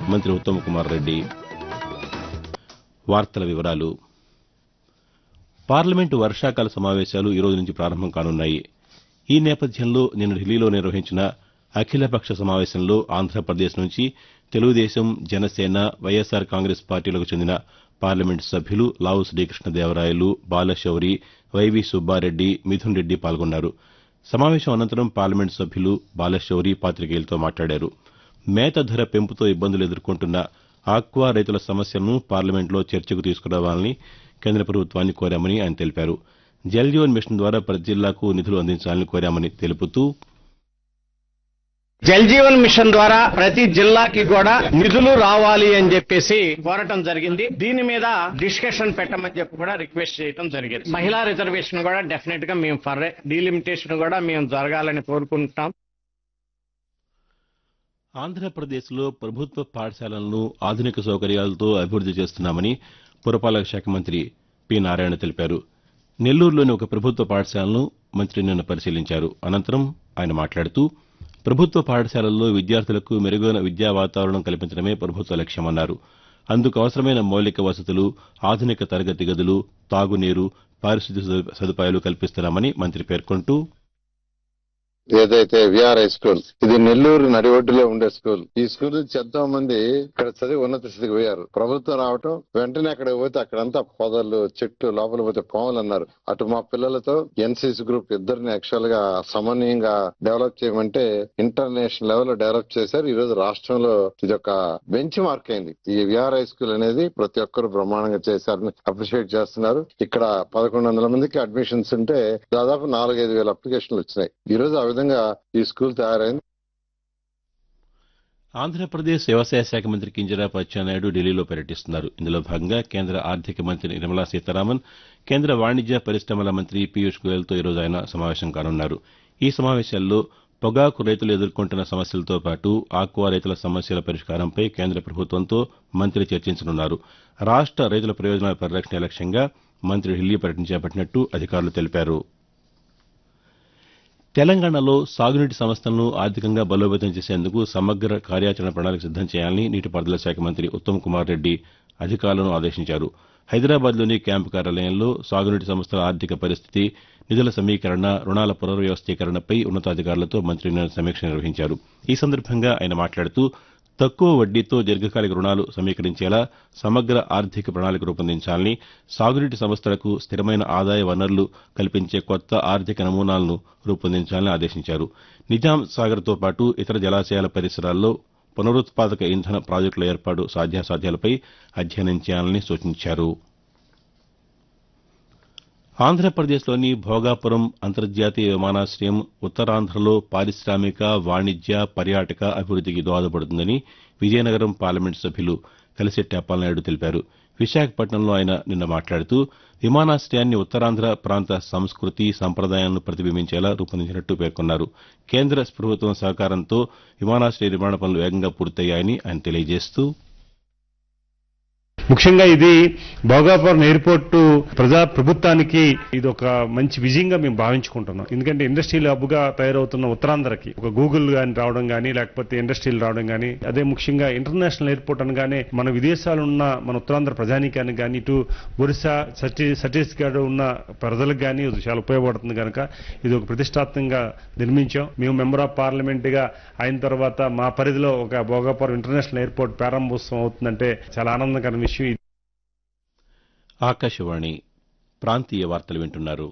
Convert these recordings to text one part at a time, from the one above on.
మంత్రి ఉత్తమ్ కుమార్ రెడ్డి వార్తల వివరాలు పార్లమెంటు వర్షాకాల సమావేశాలు ఈ రోజు నుంచి ప్రారంభం కానున్నాయి ఈ నేపథ్యంలో నిన్న ఢిల్లీలో నిర్వహించిన అఖిలపక్ష సమావేశంలో ఆంధ్రప్రదేశ్ నుంచి తెలుగుదేశం జనసేన వైఎస్సార్ కాంగ్రెస్ పార్టీలకు చెందిన పార్లమెంటు సభ్యులు లావు శ్రీకృష్ణదేవరాయలు బాలశౌరి వైవీ సుబ్బారెడ్డి మిథున్ రెడ్డి పాల్గొన్నారు సమావేశం అనంతరం పార్లమెంటు సభ్యులు బాలశౌరి పాతికేయులతో మాట్లాడారు మేత ధర పెంపుతో ఇబ్బందులు ఎదుర్కొంటున్న ఆక్వా రైతుల సమస్యలను పార్లమెంట్లో చర్చకు తీసుకురావాలని కేంద్ర ప్రభుత్వాన్ని కోరామని ఆయన తెలిపారు జల్ జీవన్ మిషన్ ద్వారా ప్రతి జిల్లాకు నిధులు అందించాలని కోరామని తెలుపుతూ జల్ జీవన్ మిషన్ ద్వారా ప్రతి జిల్లాకి కూడా నిధులు రావాలి అని చెప్పేసి కోరటం జరిగింది దీని మీద డిస్కషన్ పెట్టమని చెప్పి కూడా రిక్వెస్ట్ చేయడం జరిగింది మహిళా రిజర్వేషన్ కూడా డెఫినెట్ గా మేము ఫర్ డీలిమిటేషన్ కూడా మేము జరగాలని కోరుకుంటున్నాం ఆంధ్రప్రదేశ్లో ప్రభుత్వ పాఠశాలలను ఆధునిక సౌకర్యాలతో అభివృద్ది చేస్తున్నామని పురపాలక శాఖ మంత్రి పి నారాయణ తెలిపారు నెల్లూరులోని ఒక ప్రభుత్వ పాఠశాలను మంత్రి నిన్న పరిశీలించారు అనంతరం ఆయన మాట్లాడుతూ ప్రభుత్వ పాఠశాలల్లో విద్యార్థులకు మెరుగైన విద్యా వాతావరణం కల్పించడమే ప్రభుత్వ లక్ష్యమన్నారు అందుకు అవసరమైన మౌలిక వసతులు ఆధునిక తరగతి గదులు తాగునీరు పారిశుద్ధ్య సదుపాయాలు కల్పిస్తున్నామని మంత్రి పేర్కొంటూ ఏదైతే విఆర్ హై స్కూల్ ఇది నెల్లూరు నడిఒడ్డులో ఉండే స్కూల్ ఈ స్కూల్ నుంచి ఎంతో మంది ఇక్కడ చదివి ఉన్నత స్థితికి పోయారు ప్రభుత్వం రావటం వెంటనే అక్కడ పోతే అక్కడంతా పొదలు చెట్టు లోపల పోతే పాములు అన్నారు అటు మా పిల్లలతో ఎన్సీసీ గ్రూప్ ఇద్దరిని యాక్చువల్ గా సమన్వయంగా డెవలప్ చేయమంటే ఇంటర్నేషనల్ లెవెల్ లో డెవలప్ చేశారు ఈ రోజు రాష్ట్రంలో ఇది ఒక బెంచ్ మార్క్ అయింది ఈ విఆర్ హై స్కూల్ అనేది ప్రతి ఒక్కరు బ్రహ్మాండంగా చేశారని అప్రిషియేట్ చేస్తున్నారు ఇక్కడ పదకొండు వందల మందికి అడ్మిషన్స్ ఉంటే దాదాపు నాలుగైదు వేల అప్లికేషన్లు వచ్చినాయి ఈ రోజు ఆ విధంగా ఈ స్కూల్ తయారైంది ఆంధ్రప్రదేశ్ వ్యవసాయ శాఖ మంత్రి కింజరాపు అచ్చెన్నాయుడు ఢిల్లీలో పర్యటిస్తున్నారు ఇందులో భాగంగా కేంద్ర ఆర్థిక మంత్రి నిర్మలా సీతారామన్ కేంద్ర వాణిజ్య పరిశ్రమల మంత్రి పీయూష్ గోయల్తో ఈరోజు ఆయన సమావేశం కానున్నారు ఈ సమావేశాల్లో పొగాకు రైతులు ఎదుర్కొంటున్న సమస్యలతో పాటు ఆక్వా రైతుల సమస్యల పరిష్కారంపై కేంద్ర ప్రభుత్వంతో మంత్రి చర్చించనున్నారు రాష్ట రైతుల ప్రయోజనాల పరిరక్షణ లక్ష్యంగా మంత్రి ఢిల్లీ పర్యటన చేపట్టినట్టు అధికారులు తెలిపారు తెలంగాణలో సాగునీటి సంస్థలను ఆర్థికంగా బలోపేతం చేసేందుకు సమగ్ర కార్యాచరణ ప్రణాళిక సిద్దం చేయాలని నీటిపారుదల శాఖ మంత్రి ఉత్తమ్ కుమార్ రెడ్డి అధికారులను ఆదేశించారు హైదరాబాద్లోని క్యాంపు కార్యాలయంలో సాగునీటి సంస్థల ఆర్థిక పరిస్థితి నిధుల సమీకరణ రుణాల పునర్వ్యవస్థీకరణపై ఉన్నతాధికారులతో మంత్రి నిన్న సమీక్ష నిర్వహించారు ఈ సందర్భంగా ఆయన మాట్లాడుతూ తక్కువ వడ్డీతో దీర్ఘకాలిక రుణాలు సమీకరించేలా సమగ్ర ఆర్థిక ప్రణాళిక రూపొందించాలని సాగునీటి సంస్థలకు స్థిరమైన ఆదాయ వనరులు కల్పించే కొత్త ఆర్థిక నమూనాలను రూపొందించాలని ఆదేశించారు నిజాం సాగర్తో పాటు ఇతర జలాశయాల పరిసరాల్లో పునరుత్పాదక ఇంధన ప్రాజెక్టుల ఏర్పాటు సాధ్యాసాధ్యాలపై అధ్యయనం చేయాలని సూచించారు ఆంధ్రప్రదేశ్లోని భోగాపురం అంతర్జాతీయ విమానాశ్రయం ఉత్తరాంధ్రలో పారిశామిక వాణిజ్య పర్యాటక అభివృద్దికి దోహదపడుతుందని విజయనగరం పార్లమెంటు సభ్యులు కలిశెట్టి అప్పాలనాయుడు తెలిపారు విశాఖపట్నంలో ఆయన నిన్న మాట్లాడుతూ విమానాశ్రయాన్ని ఉత్తరాంధ్ర ప్రాంత సంస్కృతి సంప్రదాయాలను ప్రతిబింబించేలా రూపొందించినట్టు పేర్కొన్నారు కేంద్ర ప్రభుత్వం సహకారంతో విమానాశ్రయ నిర్మాణ పనులు వేగంగా పూర్తయ్యాయని ఆయన తెలియజేస్తూ ముఖ్యంగా ఇది భోగాపురం ఎయిర్పోర్ట్ ప్రజా ప్రభుత్వానికి ఇది ఒక మంచి విజయంగా మేము భావించుకుంటున్నాం ఎందుకంటే ఇండస్ట్రియల్ హబ్ గా తయారవుతున్న ఉత్తరాంధ్రకి ఒక గూగుల్ గాని రావడం గానీ లేకపోతే ఇండస్ట్రీలు రావడం గానీ అదే ముఖ్యంగా ఇంటర్నేషనల్ ఎయిర్పోర్ట్ అనగానే మన విదేశాలు ఉన్న మన ఉత్తరాంధ్ర ప్రజానీకానికి కానీ ఇటు ఒరిస్సా ఛత్తీ ఛత్తీస్గఢ్ ఉన్న ప్రజలకు కానీ ఇది చాలా ఉపయోగపడుతుంది కనుక ఇది ఒక ప్రతిష్టాత్మకంగా నిర్మించాం మేము మెంబర్ ఆఫ్ పార్లమెంట్ గా అయిన తర్వాత మా పరిధిలో ఒక భోగాపురం ఇంటర్నేషనల్ ఎయిర్పోర్ట్ ప్రారంభోత్సవం అవుతుందంటే చాలా ఆనందకరమైన విషయం ఆకాశవాణి ప్రాంతీయ వార్తలు వింటున్నారు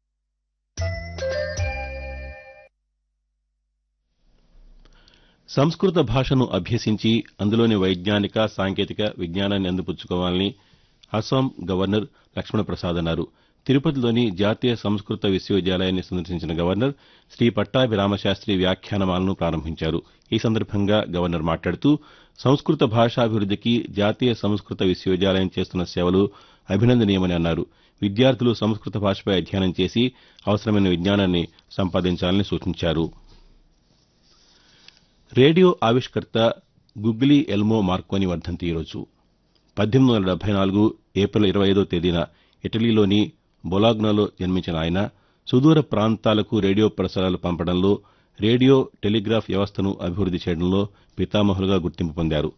సంస్కృత భాషను అభ్యసించి అందులోని వైజ్ఞానిక సాంకేతిక విజ్ఞానాన్ని అందిపుచ్చుకోవాలని అస్సాం గవర్నర్ లక్ష్మణ ప్రసాద్ అన్నారు తిరుపతిలోని జాతీయ సంస్కృత విశ్వవిద్యాలయాన్ని సందర్శించిన గవర్నర్ శ్రీ పట్టాభిరామశాస్త్రి వ్యాఖ్యానమాలను ప్రారంభించారు ఈ సందర్భంగా గవర్నర్ మాట్లాడుతూ సంస్కృత భాషాభివృద్దికి జాతీయ సంస్కృత విశ్వవిద్యాలయం చేస్తున్న సేవలు అభినందనీయమని అన్నారు విద్యార్థులు సంస్కృత భాషపై అధ్యయనం చేసి అవసరమైన విజ్ఞానాన్ని సంపాదించాలని సూచించారు రేడియో ఆవిష్కర్త గుగ్లీ ఎల్మో మార్కోని వర్ధంతి ఈరోజు పద్దెనిమిది వందల డెబ్బై నాలుగు ఏప్రిల్ ఇరవై ఐదో తేదీన ఇటలీలోని బొలాగ్నాలో జన్మించిన ఆయన సుదూర ప్రాంతాలకు రేడియో ప్రసారాలు పంపడంలో రేడియో టెలిగ్రాఫ్ వ్యవస్థను అభివృద్ది చేయడంలో పితామహులుగా గుర్తింపు పొందారు